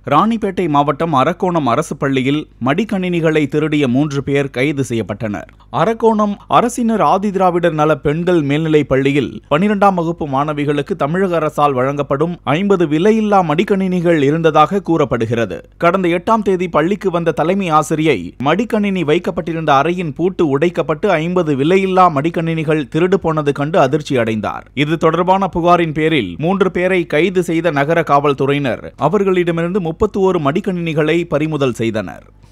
ராணிப்பேட்டை மாவட்டம் அரக்கோணம் அரசு பள்ளியில் மடிக்கணினிகளை திருடிய மூன்று பேர் கைது செய்யப்பட்டனர் அரக்கோணம் அரசினர் ஆதிதிராவிடர் நல பெண்கள் மேல்நிலைப் பள்ளியில் பனிரெண்டாம் வகுப்பு மாணவிகளுக்கு தமிழக அரசால் வழங்கப்படும் ஐம்பது விலையில்லா மடிக்கணினிகள் இருந்ததாக கூறப்படுகிறது கடந்த எட்டாம் தேதி பள்ளிக்கு வந்த தலைமை ஆசிரியை மடிக்கணினி வைக்கப்பட்டிருந்த அறையின் பூட்டு உடைக்கப்பட்டு ஐம்பது விலையில்லா மடிக்கணினிகள் திருடு போனது கண்டு அதிர்ச்சி அடைந்தார் இது தொடர்பான புகாரின் பேரில் மூன்று பேரை கைது செய்த நகர காவல்துறையினர் அவர்களிடமிருந்து முப்பத்தி ஓரு மடிக்கணினிகளை பறிமுதல் செய்தனர்